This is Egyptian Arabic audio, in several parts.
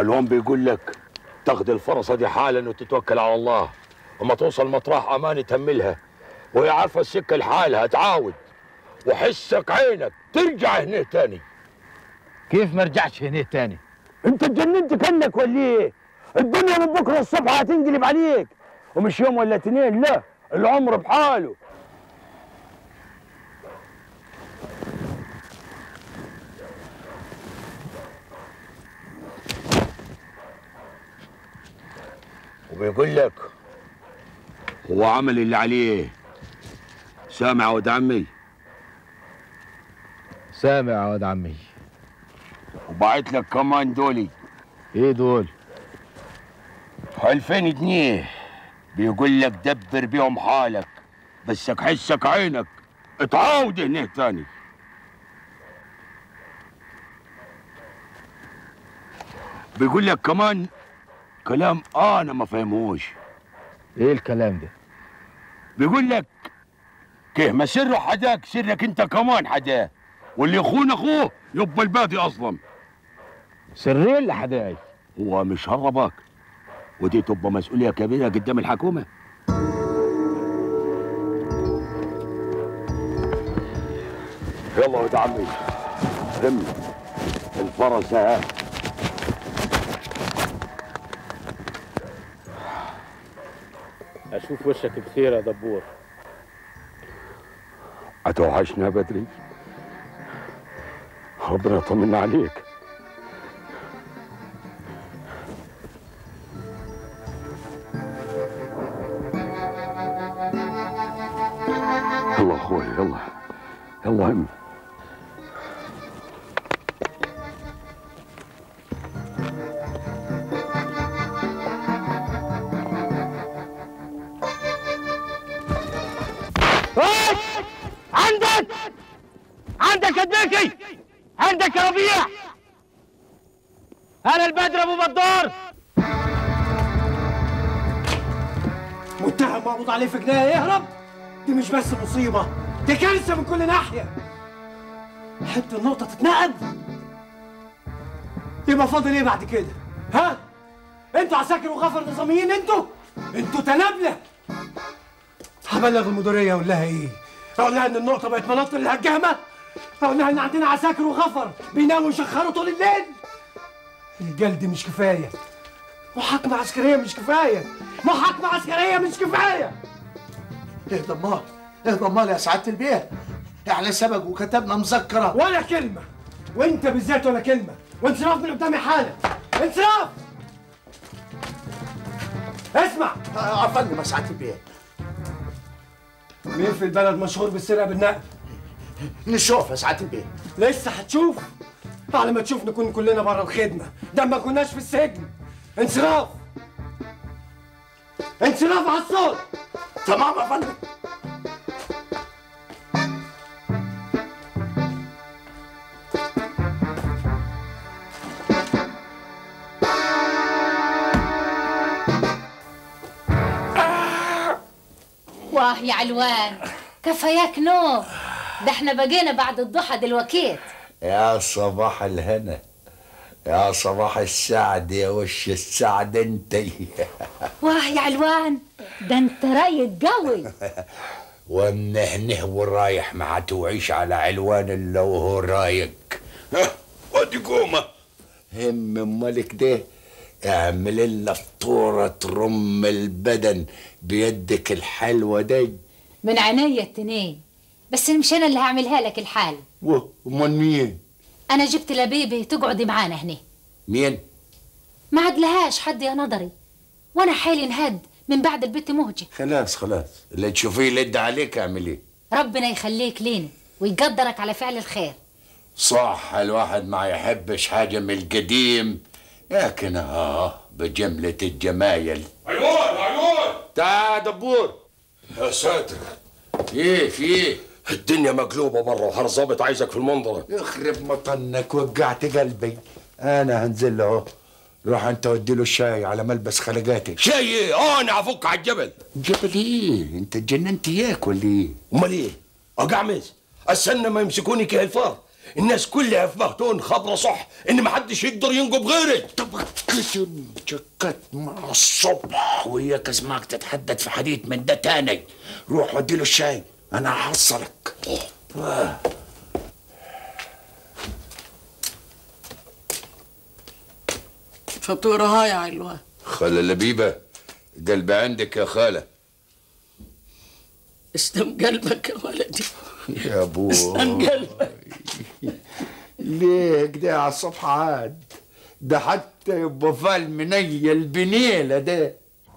علوم بيقول لك تاخد الفرصة دي حالا وتتوكل على الله وما توصل مطرح أمان تهملها وهي عارفة السكة لحالها تعاود وحسك عينك ترجع هنا تاني كيف ما رجعتش هنا تاني انت اتجننت كنك ولا ايه الدنيا من بكره الصبح هتنقلب عليك ومش يوم ولا اتنين لا العمر بحاله وبيقول لك هو عمل اللي عليه سامع ولد عمي سامع يا واد عمي وبعت لك كمان دولي ايه دول 2000 جنيه بيقول لك دبر بيهم حالك بسك حسك عينك اتعاود هنا تاني بيقول لك كمان كلام انا ما فهموش ايه الكلام ده بيقول لك كيه ما سره حداك سرك انت كمان حداه واللي يخون اخوه يبقى الباقي اصلا سرين لحداي هو مش هربك ودي تبقى مسؤوليه كبيره قدام الحكومه يلا ولد عمي هم الفرس ها اشوف وشك بخير يا دبور هتوحشنا بدري ربنا يطمنا عليك يلا اخوي يلا يلا هم عندك عندك يا دبيكي عندك يا ربيع انا البدر ابو بدار متهم مقبوض عليه في جنايه يهرب دي مش بس مصيبه دي كارثه من كل ناحيه حته النقطه تتنقل يبقى فاضل ايه بعد كده ها انتوا عساكر وغفر نظاميين انتوا انتوا تنابله هبلغ المديريه اقول لها ايه اقول لها ان النقطه بقت مناطق للهجامه اقول لها ان عندنا عساكر وغفر بيناموا يشخروا طول الليل الجلد مش كفايه محاكمه عسكريه مش كفايه محاكمه عسكريه مش كفايه اهدى امال اهدى امال يا سعاده البيه احنا سبق وكتبنا مذكره ولا كلمه وانت بالذات ولا كلمه وانصراف من قدامي حالا انصراف اسمع افندم يا سعاده البيه مين في البلد مشهور بالسرقه بالنقل نشوف يا سعاده البيه لسه هتشوف على ما تشوف نكون كلنا بره الخدمه ده ما كناش في السجن انصراف انصراف على الصوت تمام يا فندم واه يا علوان كفاياك نوم ده احنا بقينا بعد الضحى دلوقتي يا صباح الهنا يا صباح السعد يا وش السعد انت واه يا علوان ده انت رايق قوي ومنهنه ورايح ما هتوعيش على علوان الا وهو رايق ها، ودي قومه هم امالك ده اعمل لنا فطوره ترم البدن بيدك الحلوه دي من عينيا التنين بس مش انا اللي هعملها لك الحال ومن مين انا جبت لبيبي تقعدي معانا هنا مين ما عدلهاش حد يا نظري وانا حالي انهد من بعد البت مهجة خلاص خلاص اللي تشوفيه يلد عليك اعمليه ربنا يخليك لينا ويقدرك على فعل الخير صح الواحد ما يحبش حاجة من القديم لكن اه بجملة الجمايل علوان علوان تعال يا دبور يا ساتر ايه في ايه الدنيا مقلوبه بره وحر ظابط عايزك في المنظره يخرب مطنك وقعت قلبي انا هنزل له اهو روح انت ودي له الشاي على ملبس خلقاتك شيء ايه انا افك على الجبل جبل ايه انت اتجننت اياك ولا ايه امال ايه اقعمز استنى ما يمسكوني كه الفار الناس كلها في بهتون خبره صح ان محدش يقدر ينقب غيري طب كتم شكت مع الصبح وياك اسمعك تتحدث في حديث من ده تاني روح ودي له الشاي انا هحصلك فطورها يا علوان خالة لبيبة قلبي عندك يا خالة اسلم قلبك يا ولدي يا ابو اسلم قلبك ليه كده على الصبح عاد ده حتى يبقى فال منيل بنيلة ده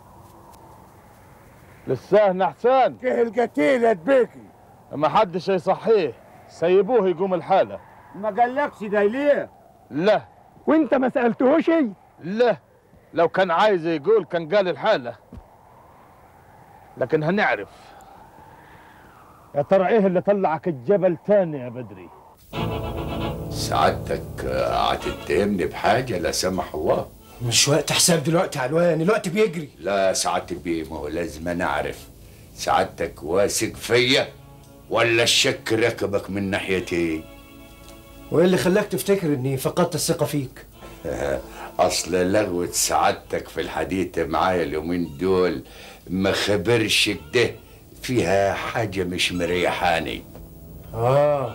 لساه نحسان كه القتيل يا بيكي ما حدش يصحيه سيبوه يقوم الحالة ما قالكش ده ليه لا وانت ما سالتهوش لا لو كان عايز يقول كان قال الحالة لكن هنعرف يا ترى ايه اللي طلعك الجبل تاني يا بدري سعادتك آه، هتتهمني بحاجة لا سمح الله مش وقت حساب دلوقتي يا علوان الوقت بيجري لا سعادة البيه ما هو لازم أنا أعرف سعادتك واثق فيا ولا الشك ركبك من ناحيتي وايه اللي خلاك تفتكر اني فقدت الثقه فيك أصل لغوة سعادتك في الحديث معايا اليومين دول ما خبرش كده فيها حاجة مش مريحاني اه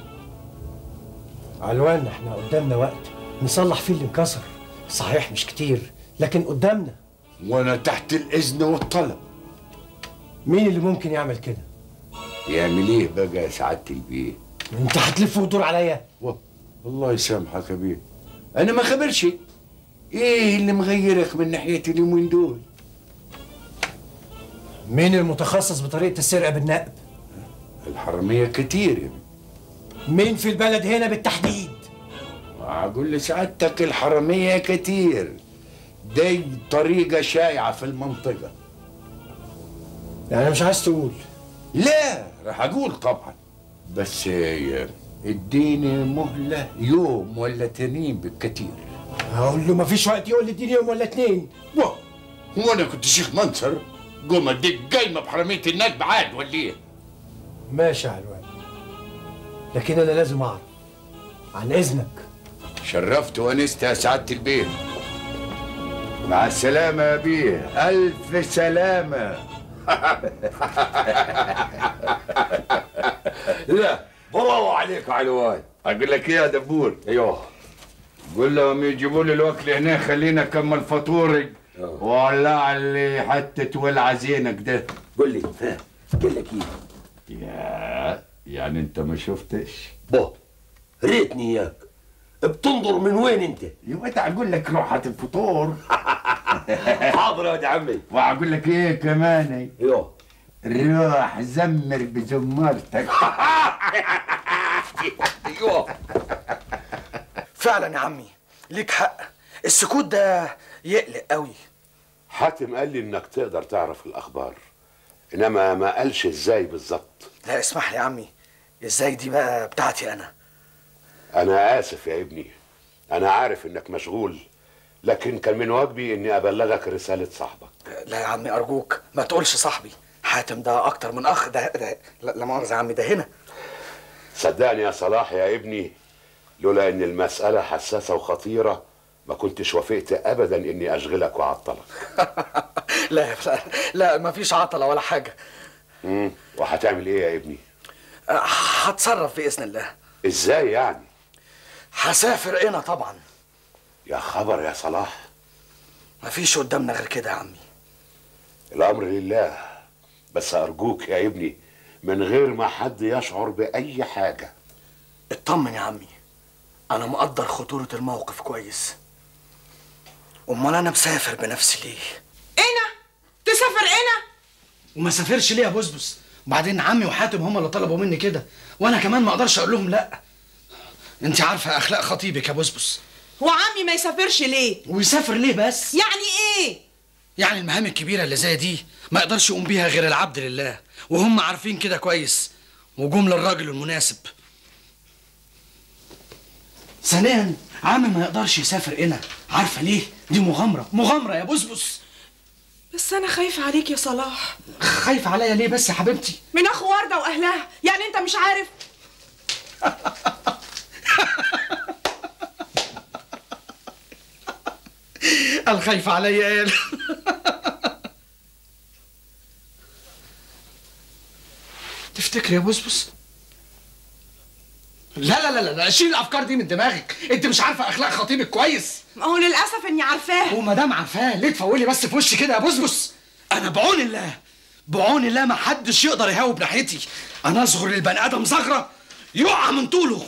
علوان احنا قدامنا وقت نصلح فيه اللي انكسر صحيح مش كتير لكن قدامنا وأنا تحت الإذن والطلب مين اللي ممكن يعمل كده يعمل إيه بقى يا سعادة البيه انت هتلف وتدور عليا و- الله يسامحك يا بيه انا ما خبرش ايه اللي مغيرك من ناحيه اليومين دول مين المتخصص بطريقه السرقه بالنقب الحراميه كتير يا بيه مين في البلد هنا بالتحديد اقول لسعادتك الحراميه كتير دي طريقه شائعه في المنطقه يعني مش عايز تقول لا راح اقول طبعا بس آه، اديني مهله يوم ولا تنين بالكتير هقول له مفيش وقت يقول لي اديني يوم ولا اتنين واه، هو انا كنت شيخ منصر قوم اديك قايمه بحراميه النجم عاد ولا ايه ماشي يا علوان لكن انا لازم اعرف عن اذنك شرفت وانست يا سعادة البيه مع السلامة يا بيه ألف سلامة لا برافو عليك يا علوان أقول لك إيه يا دبور ايوه قول لهم يجيبوا لي الوكل هنا خلينا أكمل فطوري ولع لي حتة ولع زينك ده قول لي ها قال لك ايه يا يعني أنت ما شفتش بو ريتني اياك بتنظر من وين انت يبقى أقول لك روح هات الفطور حاضر يا ولد عمي وأقول لك إيه كمان ايوه روح زمر بزمارتك ايوه فعلا يا عمي ليك حق السكوت ده يقلق قوي حاتم قال لي انك تقدر تعرف الاخبار انما ما قالش ازاي بالظبط لا اسمح لي يا عمي ازاي دي بقى بتاعتي انا انا اسف يا ابني انا عارف انك مشغول لكن كان من واجبي اني ابلغك رسالة صاحبك لا يا عمي ارجوك ما تقولش صاحبي حاتم ده اكتر من اخ ده, ده لا لا مؤاخذة يا عمي ده هنا صدقني يا صلاح يا ابني لولا ان المسألة حساسة وخطيرة ما كنتش وافقت ابدا اني اشغلك واعطلك لا لا لا ما فيش عطلة ولا حاجة مم. وهتعمل ايه يا ابني أه، هتصرف باذن الله ازاي يعني هسافر هنا طبعا يا خبر يا صلاح ما فيش قدامنا غير كده يا عمي الامر لله بس ارجوك يا ابني من غير ما حد يشعر باي حاجه اطمن يا عمي انا مقدر خطورة الموقف كويس امال انا مسافر بنفسي ليه انا تسافر انا وما سافرش ليه يا بسبس وبعدين عمي وحاتم هم اللي طلبوا مني كده وانا كمان ما اقدرش اقول لهم لا انت عارفه اخلاق خطيبك يا بسبس وعمي ما يسافرش ليه ويسافر ليه بس يعني ايه يعني المهام الكبيره اللي زي دي ما يقدرش يقوم بيها غير العبد لله وهم عارفين كده كويس وجم للراجل المناسب ثانيا عمي ما يقدرش يسافر هنا عارفه ليه دي مغامره مغامره يا بسبس بس انا خايفه عليك يا صلاح خايفه عليا ليه بس يا حبيبتي من اخو ورده واهلها يعني انت مش عارف الخايف عليا قال تفتكر يا بسبس لا لا لا لا شيل الافكار دي من دماغك انت مش عارفه اخلاق خطيبك كويس ما هو للاسف اني عارفاه وما دام عارفاه ليه تفولي بس في وشي كده يا بسبس انا بعون الله بعون الله ما حدش يقدر يهاوب ناحيتي انا اصغر للبني ادم صغره يقع من طوله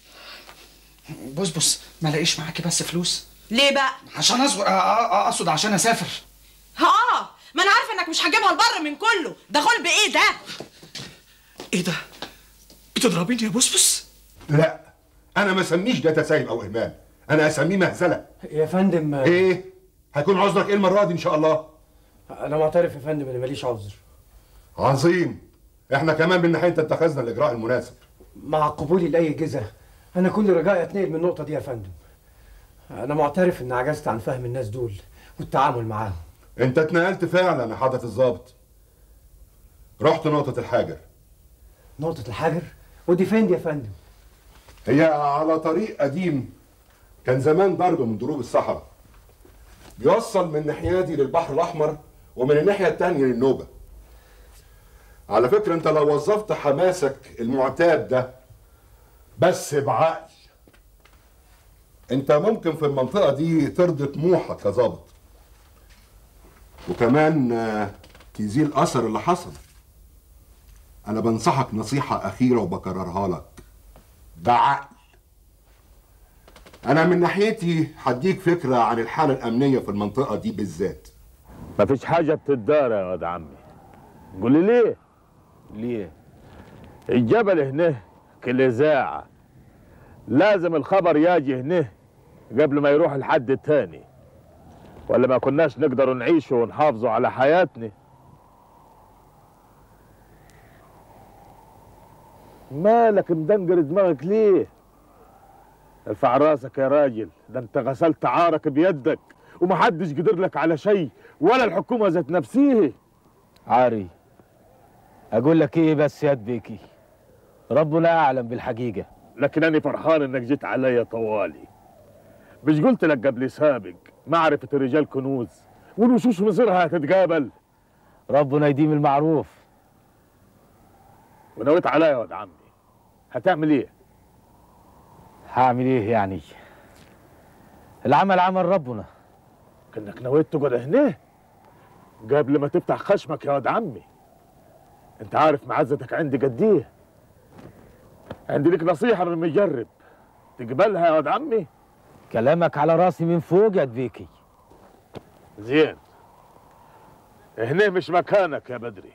بسبس ما لاقيش معاكي بس فلوس ليه بقى عشان اصغر أ- أ- اقصد عشان اسافر اه ما انا عارفه انك مش هتجيبها البر من كله ده غلب ايه ده ايه ده بتضربيني يا بسبس لا انا ما اسميش ده تسايب او اهمال انا اسميه مهزله يا فندم ايه هيكون عذرك ايه المره دي ان شاء الله انا معترف يا فندم انا ماليش عذر عظيم احنا كمان من ناحيه اتخذنا الاجراء المناسب مع قبولي لاي جزء انا كل رجائي اتنقل من النقطه دي يا فندم انا معترف ان عجزت عن فهم الناس دول والتعامل معاهم انت اتنقلت فعلا يا حضره الضابط رحت نقطه الحجر نقطه الحجر ودي فين دي يا فندم هي على طريق قديم كان زمان ضرب من ضروب الصحراء بيوصل من ناحيتي للبحر الاحمر ومن الناحيه التانية للنوبه على فكره انت لو وظفت حماسك المعتاد ده بس بعقل انت ممكن في المنطقه دي ترضي طموحك كظابط وكمان آه، تزيل اثر اللي حصل انا بنصحك نصيحه اخيره وبكررها لك بعقل انا من ناحيتي هديك فكره عن الحاله الامنيه في المنطقه دي بالذات مفيش حاجة بتدار يا واد عمي قول لي ليه؟ ليه؟ الجبل هنا كالإذاعة لازم الخبر يجي هنا قبل ما يروح لحد التاني ولا ما كناش نقدر نعيش ونحافظوا على حياتنا مالك مدنقر دماغك ليه؟ ارفع راسك يا راجل ده انت غسلت عارك بيدك ومحدش قدر لك على شيء ولا الحكومة ذات نفسيه عاري اقول لك ايه بس يا بيكي ربنا اعلم بالحقيقه لكن انا فرحان انك جيت عليا طوالي مش قلت لك قبل سابق معرفة الرجال كنوز والوشوش مصيرها هتتقابل ربنا يديم المعروف ونويت عليا يا واد عمي هتعمل ايه؟ هعمل ايه يعني العمل عمل ربنا كانك نويت تقعد هنا قبل ما تفتح خشمك يا واد عمي انت عارف معزتك عندي قد ايه عندي لك نصيحة من مجرب تقبلها يا واد عمي كلامك على راسي من فوق يا دبيكي زين هنا مش مكانك يا بدري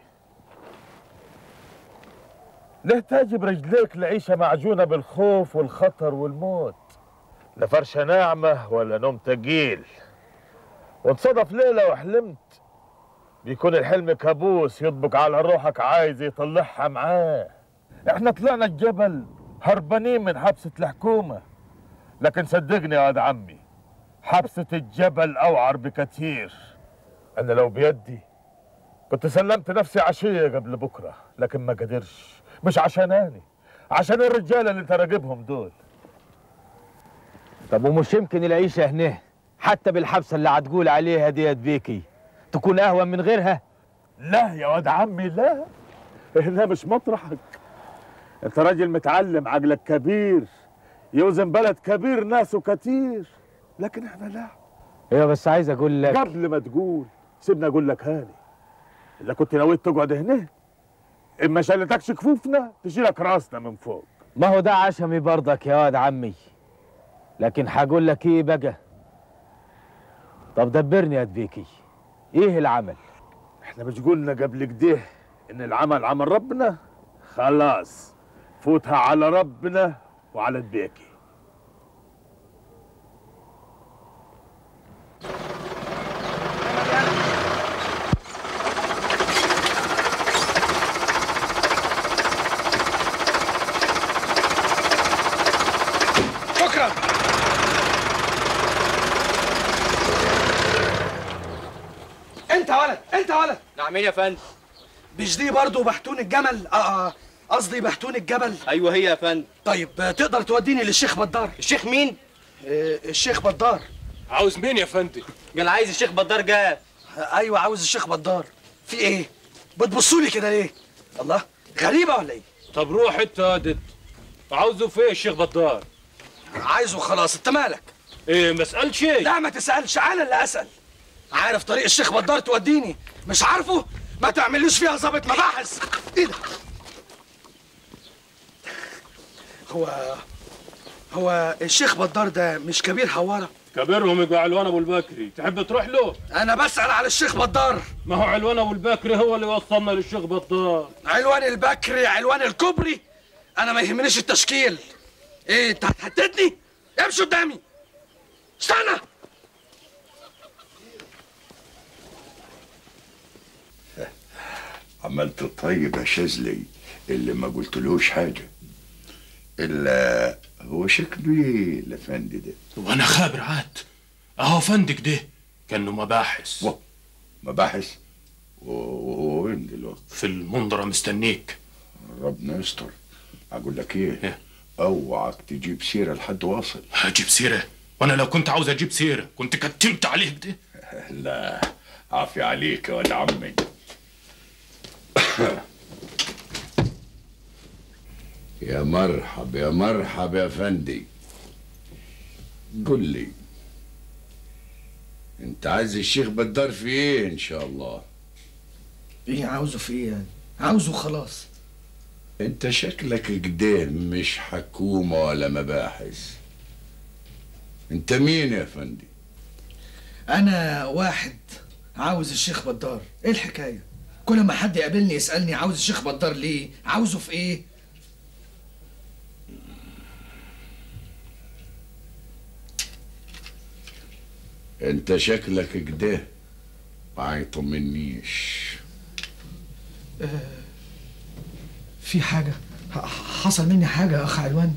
نحتاج برجليك لعيشة معجونة بالخوف والخطر والموت لا فرشة ناعمة ولا نوم تقيل وانصدف ليلة وحلمت بيكون الحلم كابوس يطبق على روحك عايز يطلعها معاه احنا طلعنا الجبل هربانين من حبسة الحكومة لكن صدقني يا واد عمي حبسة الجبل أوعر بكثير أنا لو بيدي كنت سلمت نفسي عشية قبل بكرة لكن ما قدرش مش عشاناني عشان الرجالة اللي انت راقبهم دول طب ومش يمكن العيشه هنا حتى بالحبسه اللي هتقول عليها دي يا دبيكي تكون اهون من غيرها لا يا واد عمي لا هنا مش مطرحك انت راجل متعلم عقلك كبير يوزن بلد كبير ناسه كتير لكن احنا لا ايوه بس عايز اقول لك قبل ما تقول سيبني اقول لك هاني اذا كنت نويت تقعد هنا اما شلتكش كفوفنا تشيلك راسنا من فوق ما هو ده عشمي برضك يا واد عمي لكن هقول لك ايه بقى طب دبرني يا دبيكي ايه العمل احنا مش قلنا قبل كده ان العمل عمل ربنا خلاص فوتها على ربنا وعلى دبيكي شكرا انت يا ولد انت يا ولد نعمين يا فندم مش دي برضه بحتون الجمل اه آه، قصدي بحتون الجبل ايوه هي يا فندم طيب آه، تقدر توديني للشيخ بدار الشيخ مين آه، الشيخ بدار عاوز مين يا فندم قال عايز الشيخ بدار جاب ايوه عاوز الشيخ بدار في ايه بتبصوا لي كده ليه الله غريبه ولا ايه طب روح انت هادت عاوزه في إيه الشيخ بدار عايزه خلاص انت مالك ايه ما اسالش شيء لا ما تسالش انا اللي اسال عارف طريق الشيخ بدار توديني مش عارفه ما تعمليش فيها ظابط مباحث ايه ده هو هو الشيخ بدار ده مش كبير حواره كبيرهم يبقى علوان ابو البكري تحب تروح له انا بسال على الشيخ بدار ما هو علوان ابو البكري هو اللي وصلنا للشيخ بدار علوان البكري علوان الكوبري انا ما يهمنيش التشكيل ايه انت هتهددني امشي قدامي استنى عملت الطيب يا شاذلي اللي ما قلتلوش حاجة إلا هو شكله إيه الأفندي ده؟ وانا خابر عاد اهو فندق ده كانه مباحث مباحث و- وين دلوقتي؟ في المنظرة مستنيك ربنا يستر أقول لك إيه؟ أوعك تجيب سيرة لحد واصل هجيب سيرة وانا لو كنت عاوز اجيب سيرة كنت كتمت عليه كده لا عافية عليك يا ولد عمي يا مرحب يا مرحب يا فندي قل لي انت عايز الشيخ بدار في ايه ان شاء الله ايه عاوزه في ايه يعني عاوزه خلاص انت شكلك كده مش حكومة ولا مباحث انت مين يا فندي انا واحد عاوز الشيخ بدار ايه الحكايه كل ما حد يقابلني يسالني عاوز الشيخ بدار ليه عاوزه في ايه انت شكلك كده ما يطمنيش آه في حاجه ح- حصل مني حاجه يا اخ علوان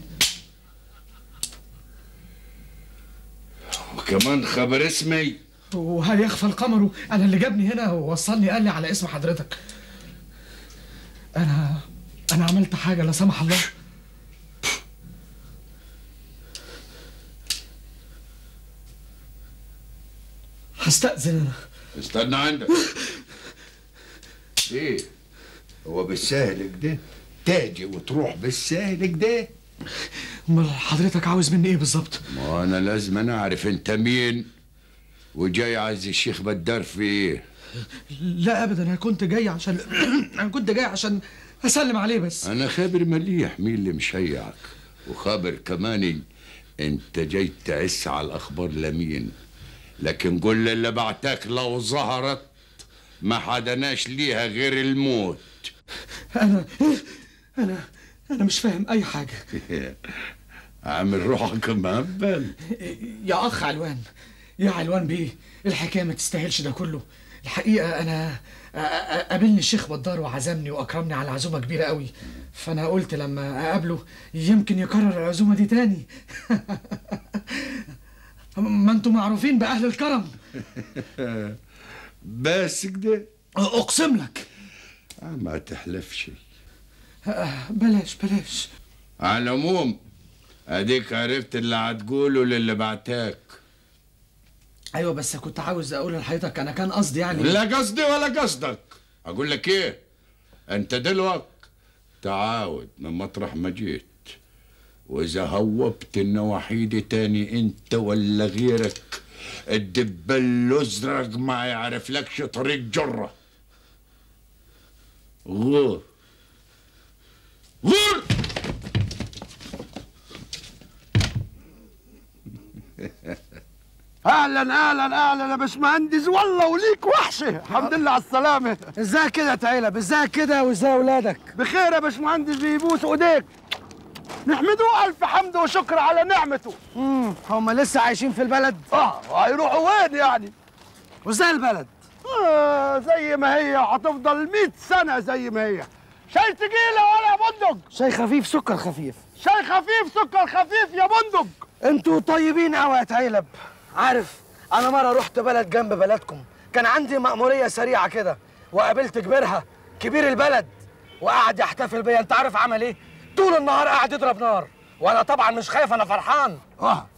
وكمان خبر اسمي وهل يخفى القمر انا اللي جابني هنا ووصلني قال لي على اسم حضرتك انا انا عملت حاجه لا سمح الله هستأذن انا استنى عندك ايه هو بالسهل كده تاجي وتروح بالسهل كده امال حضرتك عاوز مني ايه بالظبط ما انا لازم أنا اعرف انت مين وجاي عايز الشيخ بدار في ايه لا ابدا انا كنت جاي عشان انا كنت جاي عشان اسلم عليه بس انا خابر مليح مين اللي مشيعك وخابر كمان انت جاي تعس على الاخبار لمين لكن قول لي اللي بعتك لو ظهرت ما حدناش ليها غير الموت انا انا انا مش فاهم اي حاجه عامل روحك مهبل يا اخ علوان يا علوان بيه الحكايه ما تستاهلش ده كله الحقيقه انا أ- أ- قابلني الشيخ بدار وعزمني واكرمني على عزومه كبيره قوي فانا قلت لما اقابله يمكن يكرر العزومه دي تاني ما انتم معروفين باهل الكرم بس كده اقسم لك ما تحلفش بلاش بلاش على العموم اديك عرفت اللي هتقوله للي بعتاك ايوه بس كنت عاوز اقول لحضرتك انا كان قصدي يعني لا قصدي ولا قصدك اقول لك ايه انت دلوقت تعاود من مطرح ما جيت واذا هوبت النواحي دي تاني انت ولا غيرك الدبل الازرق ما يعرف لكش طريق جره غور غور اهلا اهلا اهلا يا باشمهندس والله وليك وحشه الحمد لله على السلامه ازيك كده يا تعيلة ازيك كده وازاي اولادك بخير يا باشمهندس بيبوس ايديك نحمده الف حمد وشكر على نعمته امم هم لسه عايشين في البلد اه هيروحوا وين يعني وازاي البلد آه زي ما هي هتفضل 100 سنه زي ما هي شاي تقيله ولا بندق شاي خفيف سكر خفيف شاي خفيف سكر خفيف يا بندق انتوا طيبين قوي يا تعيلب عارف انا مره رحت بلد جنب بلدكم كان عندي مأمورية سريعة كده وقابلت كبيرها كبير البلد وقعد يحتفل بيا انت عارف عمل ايه طول النهار قاعد يضرب نار وانا طبعا مش خايف انا فرحان اه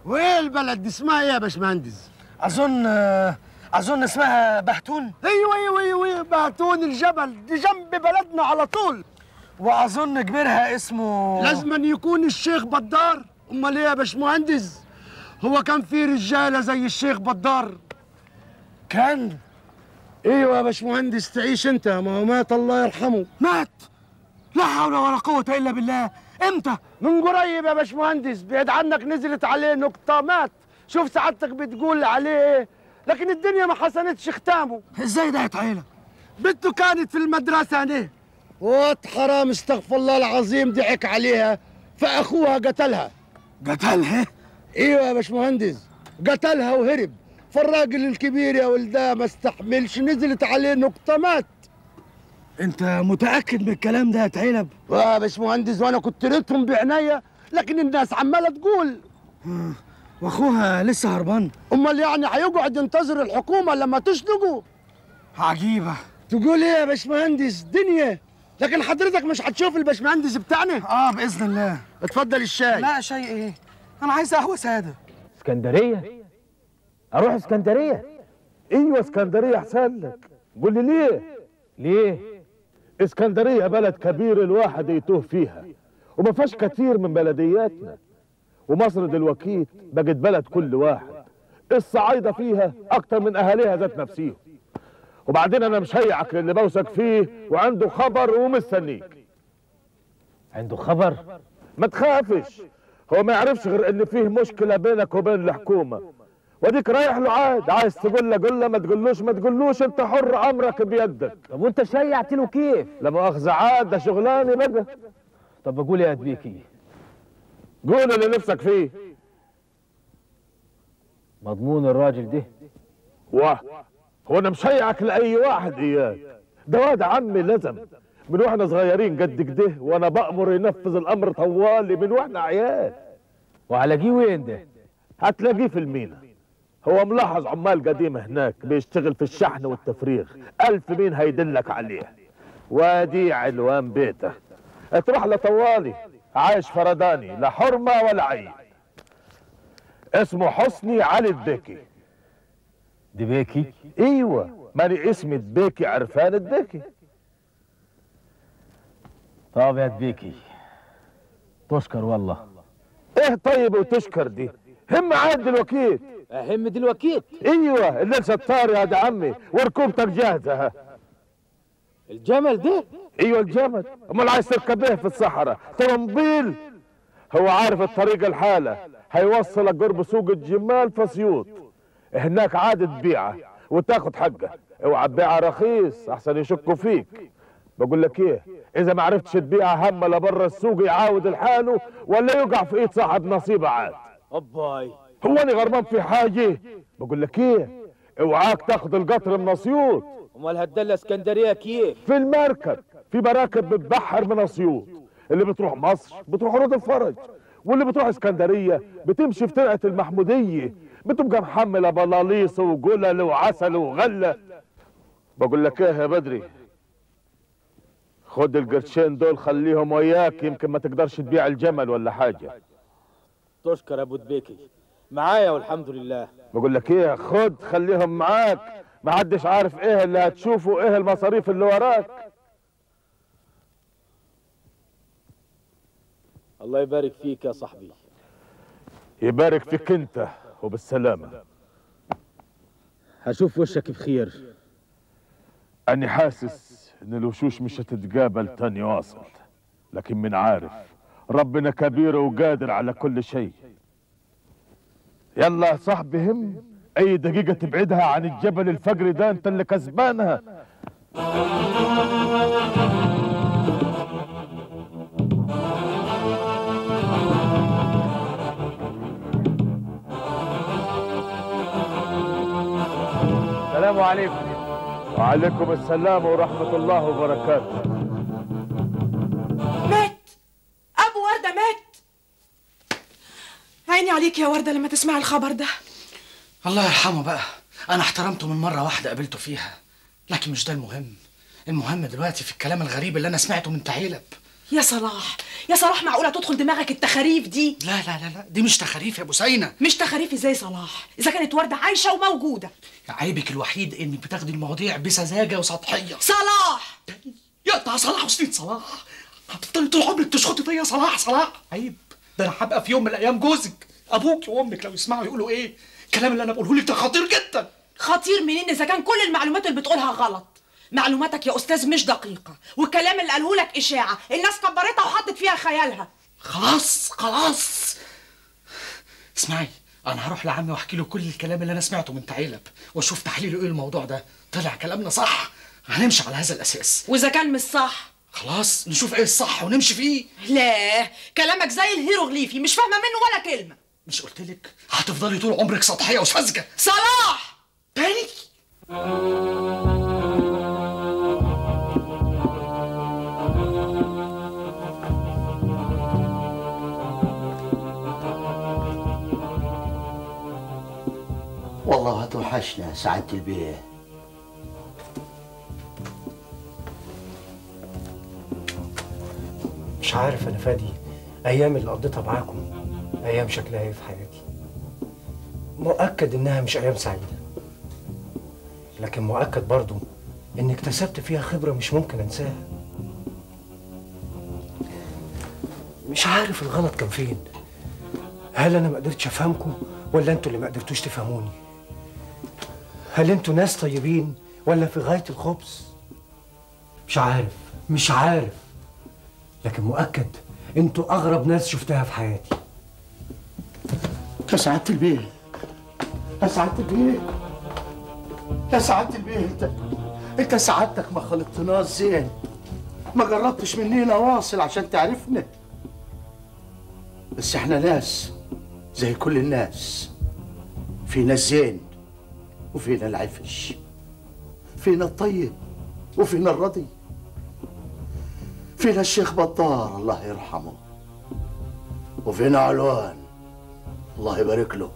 وايه البلد دي اسمها ايه يا باشمهندس اظن اظن اسمها بهتون ايوه ايوه ايوه ايوه بهتون الجبل دي جنب بلدنا على طول واظن كبيرها اسمه لازم يكون الشيخ بدار امال ايه يا باشمهندس هو كان في رجاله زي الشيخ بدار كان ايوه يا باشمهندس تعيش انت ما هو مات الله يرحمه مات لا حول ولا قوة إلا بالله إمتى؟ من قريب يا باشمهندس بعيد عنك نزلت عليه نقطة مات شوف سعادتك بتقول عليه ايه لكن الدنيا ما حسنتش ختامه ازاي ده يتعيلة؟ بنته كانت في المدرسة هنا وات حرام استغفر الله العظيم ضحك عليها فأخوها قتلها قتلها؟ ايوه يا باشمهندس قتلها وهرب فالراجل الكبير يا ولدها ما استحملش نزلت عليه نقطة مات انت متأكد من الكلام ده يا تعيلب؟ يا باشمهندس وانا كنت ريتهم بعناية لكن الناس عمالة تقول واخوها لسه هربان امال يعني هيقعد ينتظر الحكومة لما تشنقوا عجيبة تقول ايه يا باشمهندس دنيا لكن حضرتك مش هتشوف الباشمهندس بتاعنا اه باذن الله اتفضل الشاي لا شيء ايه انا عايز قهوة سادة اسكندرية اروح اسكندرية ايوه اسكندرية احسن لك قول لي ليه ليه اسكندرية بلد كبير الواحد يتوه فيها وما فيهاش كتير من بلدياتنا ومصر دلوقتي بقت بلد كل واحد الصعايدة فيها أكتر من أهاليها ذات نفسيهم وبعدين أنا مشيعك اللي بوثق فيه وعنده خبر ومستنيك عنده خبر ما تخافش هو ما يعرفش غير ان فيه مشكله بينك وبين الحكومه وديك رايح له عاد عايز تقول له قول له ما تقولوش ما تقولوش انت حر امرك بيدك طب وانت شيعت له كيف لا مؤاخذه عاد ده شغلاني بقى طب بقول يا ادبيكي قول اللي نفسك فيه مضمون الراجل ده واه هو انا مشيعك لاي واحد اياك ده واد عمي لزم من واحنا صغيرين قد كده وانا بامر ينفذ الامر طوالي من واحنا عيال وهلاقيه وين ده هتلاقيه في المينا هو ملاحظ عمال قديم هناك بيشتغل في الشحن والتفريغ ألف مين هيدلك عليه وادي عنوان بيته تروح لطوالي عايش فرداني لا حرمة ولا عين اسمه حسني علي الدبيكي دبيكي ايوه ماني اسمي دبيكي عرفان الدبيكي طب يا دبيكي تشكر والله ايه طيب وتشكر دي هم عاد الوكيل اهم دي الوكيل ايوه الليل ستار يا ده عمي وركوبتك جاهزه ها الجمل ده ايوه الجمل امال عايز تركب ايه في الصحراء طرمبيل هو عارف الطريق الحالة هيوصلك قرب سوق الجمال في اسيوط هناك عاد تبيعه وتاخد حقه اوعى تبيعها رخيص احسن يشكوا فيك بقول لك ايه اذا ما عرفتش تبيعها هم لبره السوق يعاود لحاله ولا يقع في ايد صاحب نصيبه عاد اباي هو انا غرمان في حاجه بقول لك ايه اوعاك تاخد القطر من اسيوط امال هتدل اسكندريه كيف في المركب في مراكب بتبحر من اسيوط اللي بتروح مصر بتروح رود الفرج واللي بتروح اسكندريه بتمشي في ترعه المحموديه بتبقى محمله بلاليص وجلل وعسل وغله بقول لك ايه يا بدري خد القرشين دول خليهم وياك يمكن ما تقدرش تبيع الجمل ولا حاجه تشكر يا ابو دبيكي معايا والحمد لله بقول لك ايه خد خليهم معاك ما حدش عارف ايه اللي هتشوفه ايه المصاريف اللي وراك الله يبارك فيك يا صاحبي يبارك فيك انت وبالسلامة هشوف وشك بخير أني حاسس إن الوشوش مش هتتقابل تاني واصل لكن من عارف ربنا كبير وقادر على كل شيء يلا يا صاحبي هم أي دقيقة تبعدها عن الجبل الفقري ده أنت اللي كسبانها السلام عليكم وعليكم السلام ورحمة الله وبركاته مات ابو ورده مات عيني عليك يا ورده لما تسمعي الخبر ده الله يرحمه بقى انا احترمته من مره واحده قابلته فيها لكن مش ده المهم المهم دلوقتي في الكلام الغريب اللي انا سمعته من تعيلب يا صلاح يا صلاح معقوله تدخل دماغك التخاريف دي لا لا لا لا دي مش تخاريف يا بوسينة مش تخاريف ازاي صلاح اذا كانت ورده عايشه وموجوده عيبك الوحيد انك بتاخدي المواضيع بسذاجه وسطحيه صلاح يا ده صلاح وسنين صلاح هتفضلي طول عمرك تشخطي فيا صلاح صلاح عيب ده انا هبقى في يوم من الايام جوزك ابوك وامك لو يسمعوا يقولوا ايه الكلام اللي انا بقوله لك ده خطير جدا خطير منين اذا كان كل المعلومات اللي بتقولها غلط معلوماتك يا استاذ مش دقيقه والكلام اللي قاله لك اشاعه الناس كبرتها وحطت فيها خيالها خلاص خلاص اسمعي انا هروح لعمي واحكي له كل الكلام اللي انا سمعته من تعيلب واشوف تحليله ايه الموضوع ده طلع كلامنا صح هنمشي على هذا الاساس واذا كان مش صح خلاص نشوف ايه الصح ونمشي فيه لا كلامك زي الهيروغليفي مش فاهمه منه ولا كلمه مش قلت لك هتفضلي طول عمرك سطحيه وساذجه صلاح تاني والله هتوحشنا سعادة البيه مش عارف انا فادي ايام اللي قضيتها معاكم ايام شكلها ايه في حياتي مؤكد انها مش ايام سعيده لكن مؤكد برضو اني اكتسبت فيها خبره مش ممكن انساها مش عارف الغلط كان فين هل انا ما قدرتش افهمكم ولا انتوا اللي ما قدرتوش تفهموني هل انتوا ناس طيبين ولا في غايه الخبث مش عارف مش عارف لكن مؤكد انتوا اغرب ناس شفتها في حياتي يا سعادة البيه يا سعادة البيه يا سعادة البيه انت انت سعادتك ما خلطتناش زين ما جربتش مننا واصل عشان تعرفنا بس احنا ناس زي كل الناس فينا الزين وفينا العفش فينا الطيب وفينا الرضي فينا الشيخ بطار الله يرحمه وفينا علوان الله يبارك له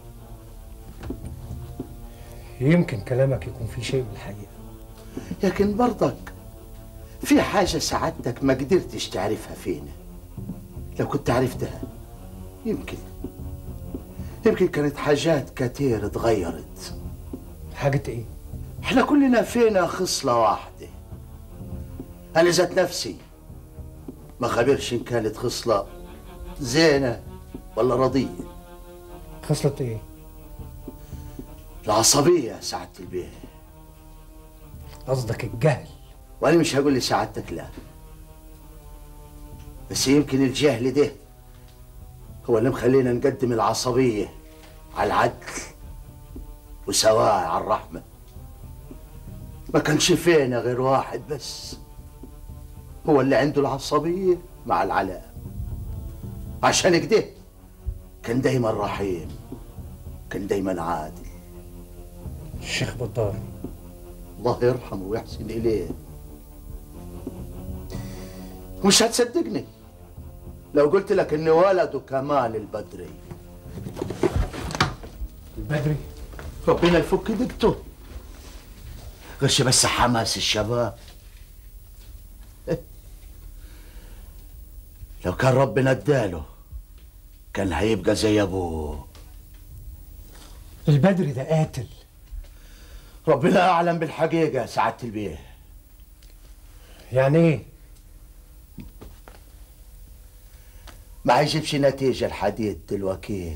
يمكن كلامك يكون فيه شيء من الحقيقه لكن برضك في حاجة سعادتك ما قدرتش تعرفها فينا لو كنت عرفتها يمكن يمكن كانت حاجات كتير اتغيرت حاجة ايه؟ احنا كلنا فينا خصلة واحدة أنا ذات نفسي ما خبرش إن كانت خصلة زينة ولا رضية خصلة ايه؟ العصبية يا سعادة البيه قصدك الجهل وأنا مش هقول لسعادتك لا بس يمكن الجهل ده هو اللي مخلينا نقدم العصبية على العدل وسواء على الرحمة ما كانش فينا غير واحد بس هو اللي عنده العصبية مع العلاء عشان كده كان دايما رحيم كان دايما عادل الشيخ بدار الله يرحمه ويحسن إليه مش هتصدقني لو قلت لك ان ولده كمال البدري البدري ربنا يفك دقته غيرش بس حماس الشباب لو كان ربنا اداله كان هيبقى زي ابوه البدري ده قاتل ربنا اعلم بالحقيقه يا سعاده البيه يعني ايه ما هيجيبش نتيجه الحديد دلوقتي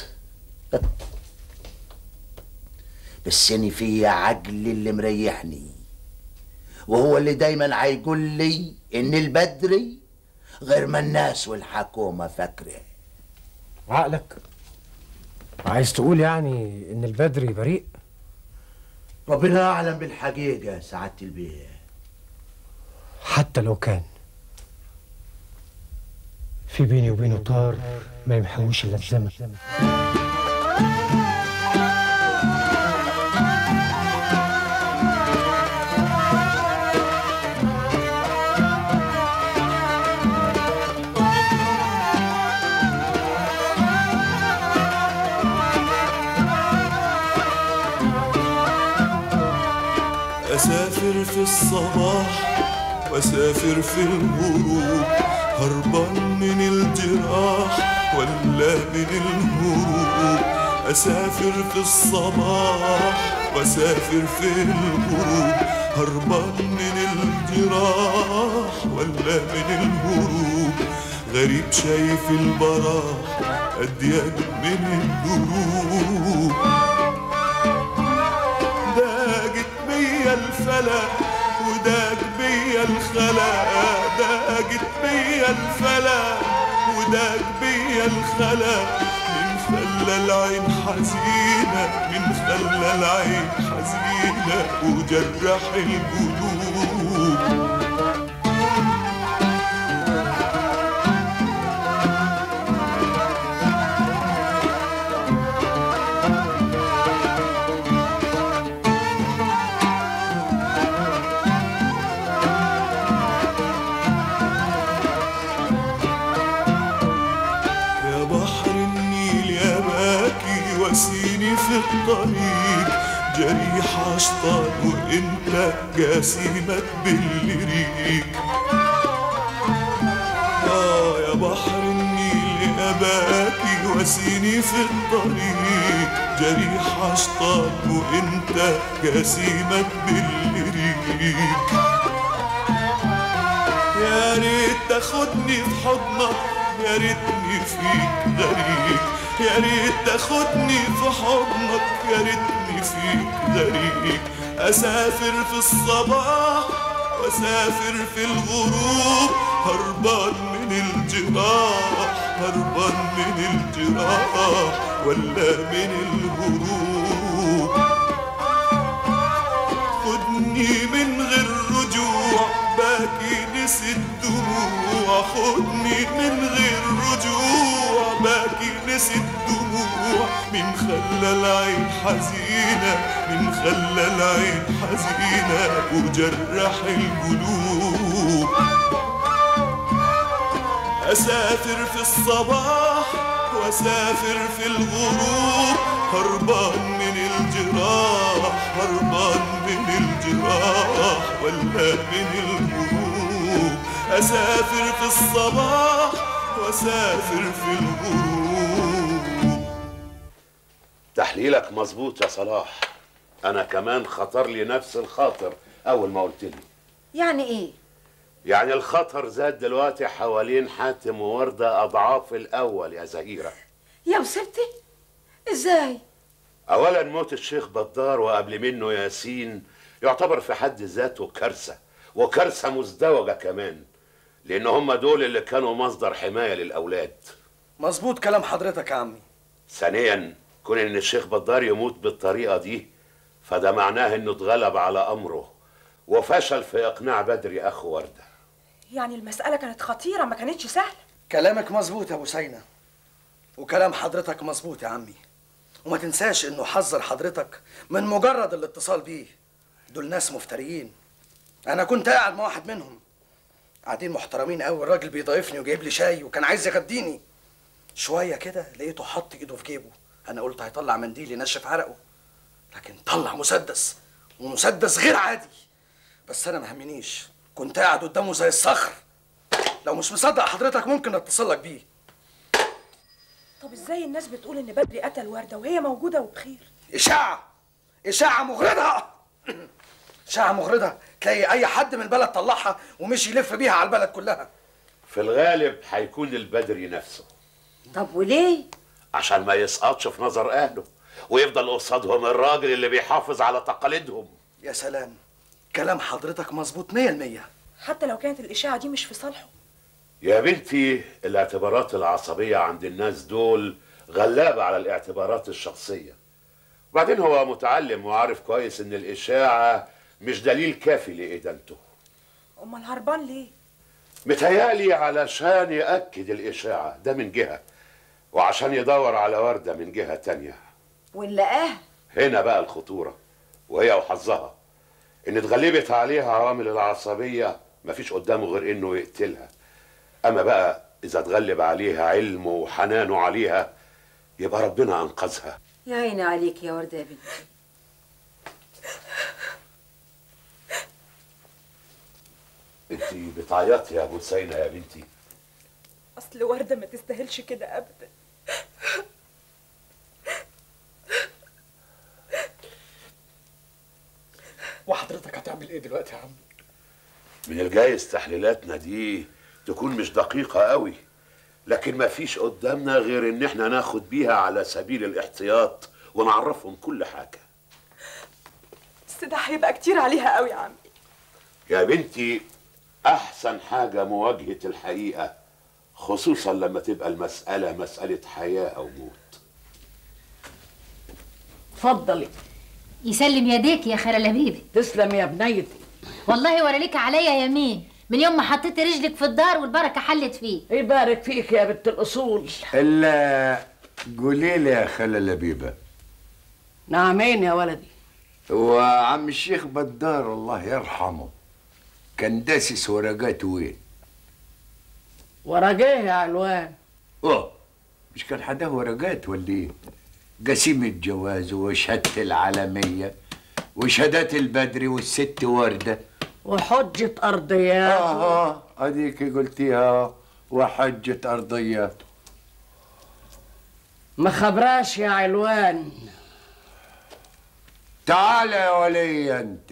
بس انا فيا عقل اللي مريحني وهو اللي دايما هيقول لي ان البدري غير ما الناس والحكومه فاكره عقلك عايز تقول يعني ان البدري بريء ربنا اعلم بالحقيقه يا سعاده البيه حتى لو كان في بيني وبينه طار ما يمحوش الا الزمن أسافر في الصباح وأسافر في الغروب هربان من الجراح ولا من الهروب أسافر في الصباح وأسافر في الغروب هربان من الجراح ولا من الهروب غريب شايف البراح أديان من الدروب داجت بيا الفلك وداج بيا الخلا داجت بيا الفلك وداج بيا الخلا من خلى العين حزينة من خلى العين حزينة وجرح القلوب يا بحر النيل يا باكي وسيني في الطريق جريح عشطان وانت جاسمك بالريق اه يا بحر النيل يا باكي وسيني في الطريق جريح عشطان وانت جاسمك بالريق يا ريت تاخدني في حضنك يا ريتني فيك غريب يا ريت تاخدني في حضنك يا ريتني فيك غريب اسافر في الصباح واسافر في الغروب هربان من الجراح هربان من الجراح ولا من الهروب خدني من غير رجوع باكي نسي الدموع خدني من غير رجوع باكي نسي الدموع من خلى العين حزينة من خلى العين حزينة وجرح القلوب أسافر في الصباح وأسافر في الغروب هربان من الجراح هربان من الجراح ولا من الغروب أسافر في الصباح وأسافر في الغروب تحليلك مظبوط يا صلاح انا كمان خطر لي نفس الخاطر اول ما قلت لي يعني ايه يعني الخطر زاد دلوقتي حوالين حاتم ووردة اضعاف الاول يا زهيره يا وسبتي ازاي اولا موت الشيخ بدار وقبل منه ياسين يعتبر في حد ذاته كارثه وكارثه مزدوجه كمان لان هم دول اللي كانوا مصدر حمايه للاولاد مظبوط كلام حضرتك يا عمي ثانيا كون ان الشيخ بدار يموت بالطريقه دي فده معناه انه اتغلب على امره وفشل في اقناع بدري اخو ورده يعني المسألة كانت خطيرة ما كانتش سهلة كلامك مظبوط يا ابو سينا وكلام حضرتك مظبوط يا عمي وما تنساش انه حذر حضرتك من مجرد الاتصال بيه دول ناس مفتريين انا كنت قاعد مع واحد منهم قاعدين محترمين قوي الراجل بيضايفني وجايب لي شاي وكان عايز يغديني شويه كده لقيته حط ايده في جيبه انا قلت هيطلع منديل ينشف عرقه لكن طلع مسدس ومسدس غير عادي بس انا ما همنيش كنت قاعد قدامه زي الصخر لو مش مصدق حضرتك ممكن اتصل لك بيه طب ازاي الناس بتقول ان بدري قتل وردة وهي موجودة وبخير اشاعه اشاعه مغرضه اشاعه مغرضه تلاقي اي حد من البلد طلعها ومشي يلف بيها على البلد كلها في الغالب هيكون البدري نفسه طب وليه عشان ما يسقطش في نظر اهله ويفضل قصادهم الراجل اللي بيحافظ على تقاليدهم يا سلام كلام حضرتك مظبوط مية المية حتى لو كانت الإشاعة دي مش في صالحه يا بنتي الاعتبارات العصبية عند الناس دول غلابة على الاعتبارات الشخصية وبعدين هو متعلم وعارف كويس ان الإشاعة مش دليل كافي لإدانته أمال هربان ليه؟ متهيألي علشان يأكد الإشاعة ده من جهة وعشان يدور على وردة من جهة تانية ونلاقاه هنا بقى الخطورة وهي وحظها إن اتغلبت عليها عوامل العصبية مفيش قدامه غير إنه يقتلها أما بقى إذا اتغلب عليها علمه وحنانه عليها يبقى ربنا أنقذها يا عيني عليك يا وردة يا بنتي انت بتعيطي يا ابو سينا يا بنتي اصل ورده ما تستاهلش كده ابدا وحضرتك هتعمل ايه دلوقتي يا عم من الجايز تحليلاتنا دي تكون مش دقيقة قوي لكن ما فيش قدامنا غير ان احنا ناخد بيها على سبيل الاحتياط ونعرفهم كل حاجة بس ده هيبقى كتير عليها قوي يا عمي يا بنتي احسن حاجة مواجهة الحقيقة خصوصا لما تبقى المسألة مسألة حياة او موت اتفضلي يسلم يديك يا خالة لبيبي تسلم يا بنيتي والله ولا ليك عليا يمين من يوم ما حطيت رجلك في الدار والبركة حلت فيه يبارك فيك يا بنت الأصول الا قولي لي يا خالة لبيبة نعمين يا ولدي وعم الشيخ بدار الله يرحمه كان داسس ورقات وين؟ ورقيه يا علوان اه مش كان حداه ورقات ولا ايه؟ قسيم الجواز وشهادة العالمية وشهادات البدري والست وردة وحجة أرضيات اه اه اديك قلتيها وحجة أرضيات ما خبراش يا علوان تعال يا ولي انت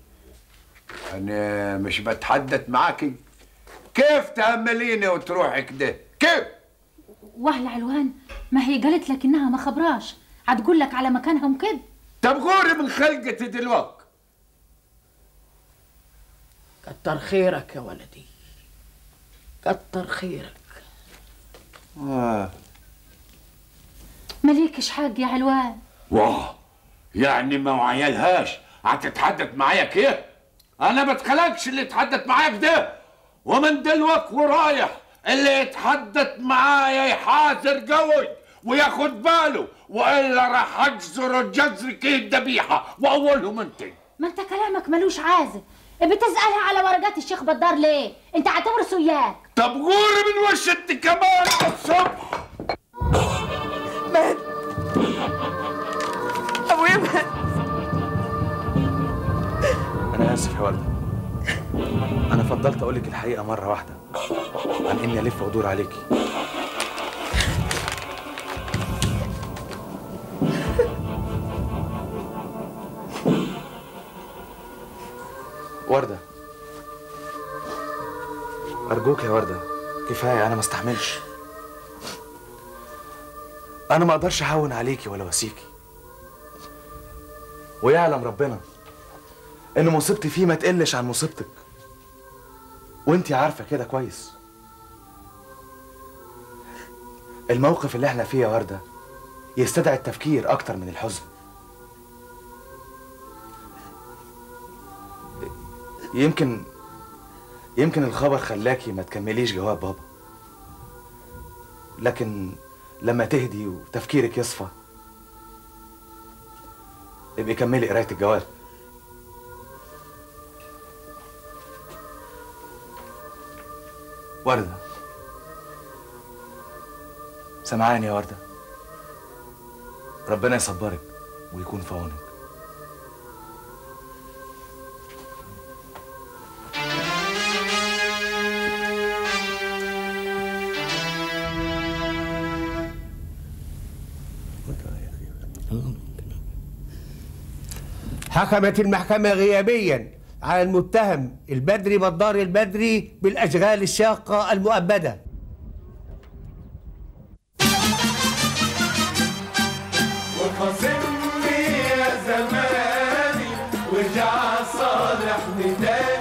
انا مش بتحدث معاكي كيف تهمليني وتروحي كده كيف وهي علوان ما هي قالت لك انها ما خبراش هتقول لك على مكانهم كده طب غوري من خلقتي دلوقتي كتر خيرك يا ولدي كتر خيرك آه. مليكش حق يا علوان واه يعني ما وعيالهاش هتتحدث معايا كيف انا ما اتخلقش اللي يتحدث معايا كده ومن دلوقتي ورايح اللي يتحدث معايا يحاذر قوي وياخد باله والا راح اجزر جزر كيد ذبيحه واولهم انت ما انت كلامك ملوش عازة بتسألها على ورقات الشيخ بدار ليه انت هتورث وياك طب غوري من وش انت كمان الصبح مات ابويا مات أنا آسف يا وردة أنا فضلت أقولك الحقيقة مرة واحدة عن إني ألف وأدور عليكي وردة أرجوك يا وردة كفاية أنا ما استحملش أنا ما أقدرش أهون عليكي ولا واسيكي ويعلم ربنا ان مصيبتي فيه ما تقلش عن مصيبتك وانتي عارفه كده كويس الموقف اللي احنا فيه يا ورده يستدعي التفكير اكتر من الحزن يمكن يمكن الخبر خلاكي ما تكمليش جواب بابا لكن لما تهدي وتفكيرك يصفى ابقي كملي قرايه الجواب وردة سمعاني يا وردة ربنا يصبرك ويكون في عونك حكمت المحكمة غيابيا على المتهم البدري بدار البدري بالأشغال الشاقة المؤبدة وخاصمني يا زماني ورجع صالح نداني